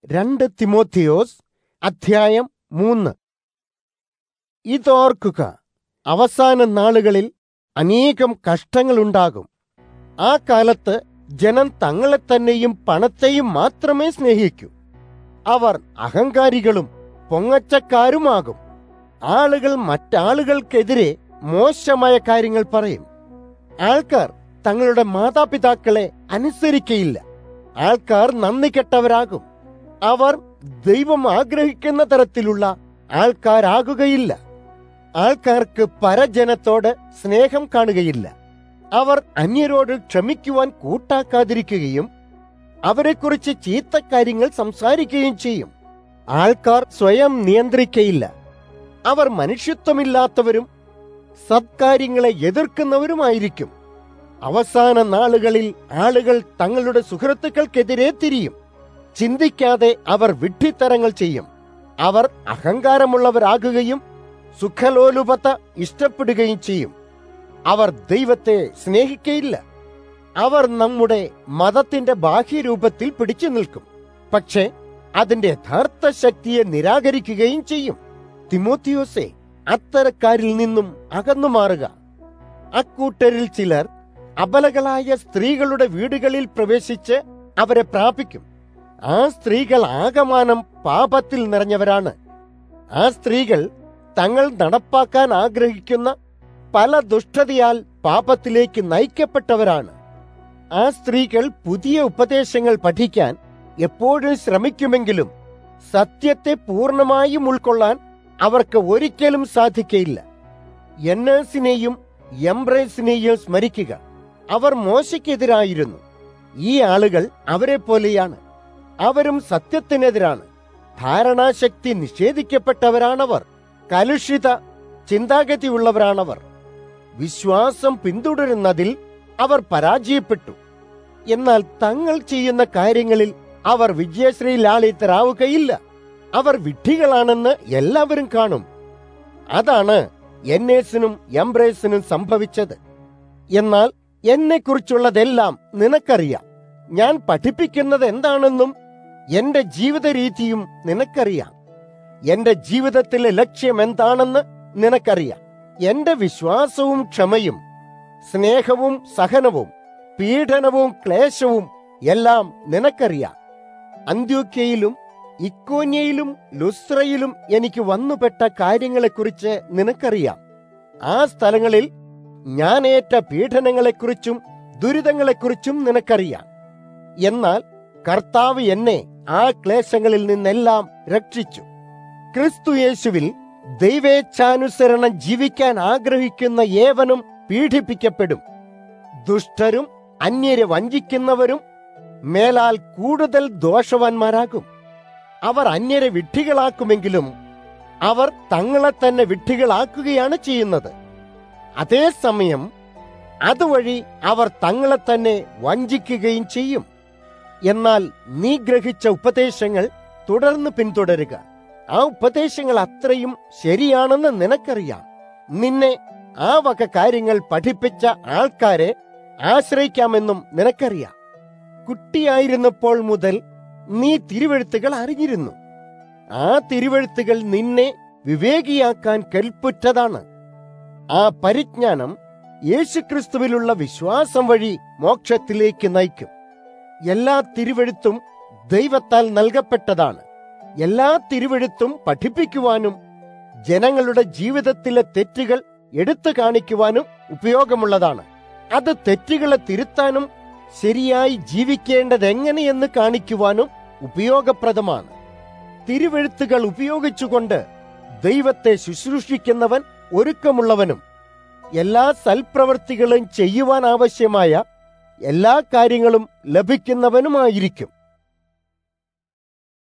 രണ്ട് തിമോത്തിയോസ് അധ്യായം മൂന്ന് ഇതോർക്കുക അവസാന നാളുകളിൽ അനേകം കഷ്ടങ്ങളുണ്ടാകും ആ കാലത്ത് ജനം തങ്ങളെ തന്നെയും പണത്തെയും മാത്രമേ സ്നേഹിക്കൂ അവർ അഹങ്കാരികളും പൊങ്ങച്ചക്കാരുമാകും ആളുകൾ മറ്റാളുകൾക്കെതിരെ മോശമായ കാര്യങ്ങൾ പറയും ആൾക്കാർ തങ്ങളുടെ മാതാപിതാക്കളെ അനുസരിക്കയില്ല ആൾക്കാർ നന്ദി കെട്ടവരാകും അവർ ദൈവം ആഗ്രഹിക്കുന്ന തരത്തിലുള്ള ആൾക്കാരാകുകയില്ല ആൾക്കാർക്ക് പരജനത്തോട് സ്നേഹം കാണുകയില്ല അവർ അന്യരോട് ക്ഷമിക്കുവാൻ കൂട്ടാക്കാതിരിക്കുകയും അവരെക്കുറിച്ച് ചീത്ത കാര്യങ്ങൾ സംസാരിക്കുകയും ചെയ്യും ആൾക്കാർ സ്വയം നിയന്ത്രിക്കയില്ല അവർ മനുഷ്യത്വമില്ലാത്തവരും സത്കാര്യങ്ങളെ എതിർക്കുന്നവരുമായിരിക്കും അവസാന നാളുകളിൽ ആളുകൾ തങ്ങളുടെ സുഹൃത്തുക്കൾക്കെതിരെ തിരിയും ചിന്തിക്കാതെ അവർ വിഡ്ഢിത്തരങ്ങൾ ചെയ്യും അവർ അഹങ്കാരമുള്ളവരാകുകയും സുഖലോലുപത ഇഷ്ടപ്പെടുകയും ചെയ്യും അവർ ദൈവത്തെ സ്നേഹിക്കയില്ല അവർ നമ്മുടെ മതത്തിന്റെ ബാഹ്യരൂപത്തിൽ പിടിച്ചു നിൽക്കും പക്ഷേ അതിന്റെ യഥാർത്ഥ ശക്തിയെ നിരാകരിക്കുകയും ചെയ്യും തിമോത്തിയോസെ അത്തരക്കാരിൽ നിന്നും അകന്നു മാറുക അക്കൂട്ടരിൽ ചിലർ അബലകളായ സ്ത്രീകളുടെ വീടുകളിൽ പ്രവേശിച്ച് അവരെ പ്രാപിക്കും ആ സ്ത്രീകൾ ആകമാനം പാപത്തിൽ നിറഞ്ഞവരാണ് ആ സ്ത്രീകൾ തങ്ങൾ നടപ്പാക്കാൻ ആഗ്രഹിക്കുന്ന പല ദുഷ്ടതയാൽ പാപത്തിലേക്ക് നയിക്കപ്പെട്ടവരാണ് ആ സ്ത്രീകൾ പുതിയ ഉപദേശങ്ങൾ പഠിക്കാൻ എപ്പോഴും ശ്രമിക്കുമെങ്കിലും സത്യത്തെ പൂർണ്ണമായും ഉൾക്കൊള്ളാൻ അവർക്ക് ഒരിക്കലും സാധിക്കയില്ല എന്നേഴ്സിനെയും എംബ്രേസിനെയും സ്മരിക്കുക അവർ മോശയ്ക്കെതിരായിരുന്നു ഈ ആളുകൾ അവരെ പോലെയാണ് അവരും സത്യത്തിനെതിരാണ് ധാരണാശക്തി നിഷേധിക്കപ്പെട്ടവരാണവർ കലുഷിത ചിന്താഗതിയുള്ളവരാണവർ വിശ്വാസം പിന്തുടരുന്നതിൽ അവർ പരാജയപ്പെട്ടു എന്നാൽ തങ്ങൾ ചെയ്യുന്ന കാര്യങ്ങളിൽ അവർ വിജയശ്രീലാളിതരാവുകയില്ല അവർ വിഡ്ഢികളാണെന്ന് എല്ലാവരും കാണും അതാണ് എന്നേസിനും എംബ്രേസിനും സംഭവിച്ചത് എന്നാൽ എന്നെക്കുറിച്ചുള്ളതെല്ലാം നിനക്കറിയാം ഞാൻ പഠിപ്പിക്കുന്നത് എന്താണെന്നും എന്റെ ജീവിത രീതിയും നിനക്കറിയാം എന്റെ ജീവിതത്തിലെ ലക്ഷ്യം എന്താണെന്ന് നിനക്കറിയാം എന്റെ വിശ്വാസവും ക്ഷമയും സ്നേഹവും സഹനവും പീഡനവും ക്ലേശവും എല്ലാം നിനക്കറിയാം അന്ത്യോക്യയിലും ഇക്കോന്യയിലും ലുസ്രയിലും എനിക്ക് വന്നുപെട്ട കാര്യങ്ങളെക്കുറിച്ച് നിനക്കറിയാം ആ സ്ഥലങ്ങളിൽ ഞാൻ ഏറ്റ പീഡനങ്ങളെക്കുറിച്ചും ദുരിതങ്ങളെക്കുറിച്ചും നിനക്കറിയാം എന്നാൽ കർത്താവ് എന്നെ ആ ക്ലേശങ്ങളിൽ നിന്നെല്ലാം രക്ഷിച്ചു ക്രിസ്തു യേശുവിൽ ദൈവേച്ഛാനുസരണം ജീവിക്കാൻ ആഗ്രഹിക്കുന്ന ഏവനും പീഡിപ്പിക്കപ്പെടും ദുഷ്ടരും അന്യരെ വഞ്ചിക്കുന്നവരും മേലാൽ കൂടുതൽ ദോഷവാന്മാരാകും അവർ അന്യരെ വിഡ്ഢികളാക്കുമെങ്കിലും അവർ തങ്ങളെ തന്നെ വിഡ്ഢികളാക്കുകയാണ് ചെയ്യുന്നത് അതേസമയം അതുവഴി അവർ തങ്ങളെ തന്നെ വഞ്ചിക്കുകയും ചെയ്യും എന്നാൽ നീ ഗ്രഹിച്ച ഉപദേശങ്ങൾ തുടർന്ന് പിന്തുടരുക ആ ഉപദേശങ്ങൾ അത്രയും ശരിയാണെന്ന് നിനക്കറിയാം നിന്നെ ആ വക കാര്യങ്ങൾ പഠിപ്പിച്ച ആൾക്കാരെ ആശ്രയിക്കാമെന്നും നിനക്കറിയാം കുട്ടിയായിരുന്നപ്പോൾ മുതൽ നീ തിരുവെഴുത്തുകൾ അറിഞ്ഞിരുന്നു ആ തിരുവെഴുത്തുകൾ നിന്നെ വിവേകിയാക്കാൻ കൽപ്പുറ്റതാണ് ആ പരിജ്ഞാനം യേശുക്രിസ്തുവിലുള്ള വിശ്വാസം വഴി മോക്ഷത്തിലേക്ക് നയിക്കും എല്ലാ തിരുവെഴുത്തും ദൈവത്താൽ നൽകപ്പെട്ടതാണ് എല്ലാ തിരുവെഴുത്തും പഠിപ്പിക്കുവാനും ജനങ്ങളുടെ ജീവിതത്തിലെ തെറ്റുകൾ എടുത്തു കാണിക്കുവാനും ഉപയോഗമുള്ളതാണ് അത് തെറ്റുകളെ തിരുത്താനും ശരിയായി ജീവിക്കേണ്ടതെങ്ങനെയെന്ന് കാണിക്കുവാനും ഉപയോഗപ്രദമാണ് തിരുവെഴുത്തുകൾ ഉപയോഗിച്ചുകൊണ്ട് ദൈവത്തെ ശുശ്രൂഷിക്കുന്നവൻ ഒരുക്കമുള്ളവനും എല്ലാ സൽപ്രവൃത്തികളും ചെയ്യുവാൻ ആവശ്യമായ എല്ലാ കാര്യങ്ങളും ലഭിക്കുന്നവനുമായിരിക്കും